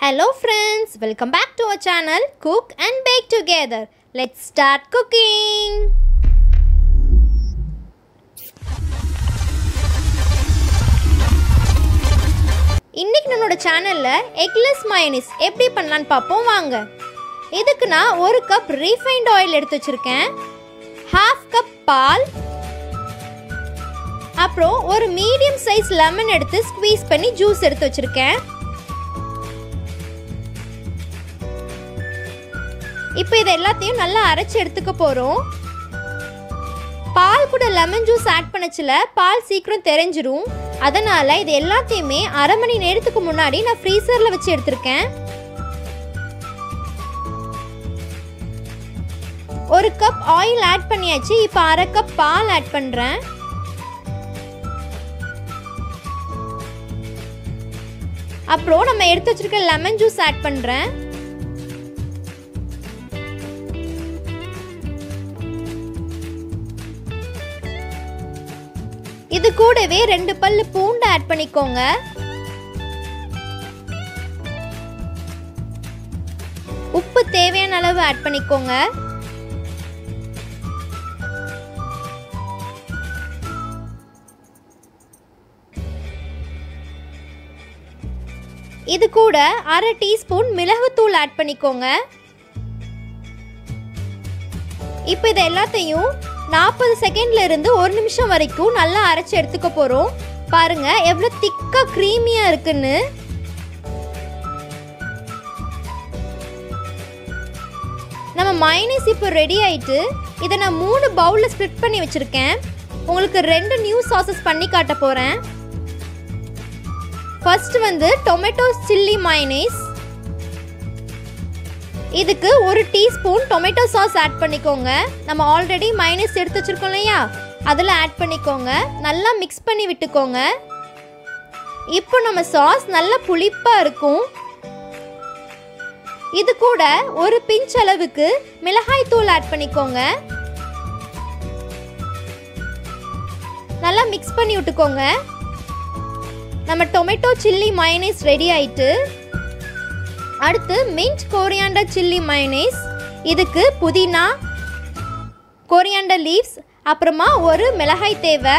Hello friends, welcome back to our channel Cook and Bake Together. Let's start cooking. இன்னைக்கு நம்மளோட சேனலில் eggless mayonnaise எப்படி பண்ணலான்னு பார்ப்போம் வாங்க இதுக்கு நான் ஒரு கப் ரீஃபைண்ட் ஆயில் எடுத்து வச்சுருக்கேன் ஹாஃப் கப் பால் அப்புறம் ஒரு மீடியம் சைஸ் லெமன் எடுத்து ஸ்க்வீஸ் பண்ணி ஜூஸ் எடுத்து வச்சுருக்கேன் இப்போ இது எல்லாத்தையும் நல்லா அரைச்சி எடுத்துக்க போகிறோம் பால் கூட லெமன் ஜூஸ் ஆட் பண்ணச்சில பால் சீக்கிரம் தெரிஞ்சிரும் அதனால் இது எல்லாத்தையுமே அரை மணி நேரத்துக்கு முன்னாடி நான் ஃப்ரீசரில் வச்சு எடுத்திருக்கேன் ஒரு கப் ஆயில் ஆட் பண்ணியாச்சு இப்போ அரை கப் பால் ஆட் பண்ணுறேன் அப்புறம் நம்ம எடுத்து வச்சிருக்க லெமன் ஜூஸ் ஆட் பண்ணுறேன் இது கூடவே ரெண்டு பல்லு பூண்டு ஆட் பண்ணிக்கோங்க உப்பு தேவையான அளவு ஆட் பண்ணிக்கோங்க இது கூட அரை டீஸ்பூன் மிளகுத்தூள் ஆட் பண்ணிக்கோங்க இப்போ இது எல்லாத்தையும் நாற்பது செகண்ட்ல இருந்து ஒரு நிமிஷம் வரைக்கும் நல்லா அரைச்சி எடுத்துக்க போறோம் பாருங்க எவ்வளோ திக்கா க்ரீமியா இருக்குன்னு நம்ம மைனஸ் இப்போ ரெடி ஆயிட்டு இதை நான் மூணு பவுலில் ஸ்ப்ளிட் பண்ணி வச்சுருக்கேன் உங்களுக்கு ரெண்டு நியூ சாசஸ் பண்ணி காட்ட போகிறேன் ஃபர்ஸ்ட் வந்து டொமேட்டோ சில்லி மைனஸ் இதுக்கு ஒரு டீஸ்பூன் டொமேட்டோ சாஸ் ஆட் பண்ணிக்கோங்க நம்ம ஆல்ரெடி மைனஸ் எடுத்து வச்சுருக்கோம் இல்லையா அதில் ஆட் பண்ணிக்கோங்க நல்லா மிக்ஸ் பண்ணி விட்டுக்கோங்க இப்போ நம்ம சாஸ் நல்லா புளிப்பாக இருக்கும் இது கூட ஒரு பிஞ்ச் அளவுக்கு மிளகாய் தூள் ஆட் பண்ணிக்கோங்க நல்லா மிக்ஸ் பண்ணி விட்டுக்கோங்க நம்ம டொமேட்டோ சில்லி மைனஸ் ரெடி ஆயிட்டு அடுத்து மின்ட் கோரியாண்டர் சில்லி மைனஸ் இதுக்கு புதினா கோரியாண்டர் லீவ்ஸ் அப்புறமா ஒரு மிளகாய் தேவை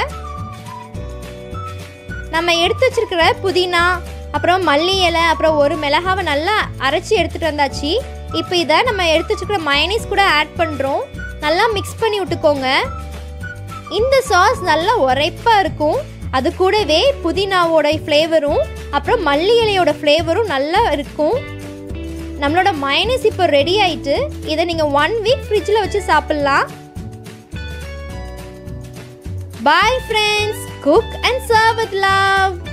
நம்ம எடுத்து வச்சிருக்கிற புதினா அப்புறம் மல்லி இலை அப்புறம் ஒரு மிளகாவை நல்லா அரைச்சி எடுத்துகிட்டு வந்தாச்சு இப்போ இதை நம்ம எடுத்து வச்சுருக்கிற மைனஸ் கூட ஆட் பண்ணுறோம் நல்லா மிக்ஸ் பண்ணி விட்டுக்கோங்க இந்த சாஸ் நல்லா உரைப்பாக இருக்கும் அது கூடவே புதினாவோட ஃப்ளேவரும் அப்புறம் மல்லி இலையோட ஃப்ளேவரும் நல்லா இருக்கும் நம்மளோட மைனஸ் இப்போ ரெடி ஆயிட்டு இதை நீங்கள் ஒன் வீக் ஃப்ரிட்ஜில் வச்சு சாப்பிட்லாம் bye friends cook and serve with love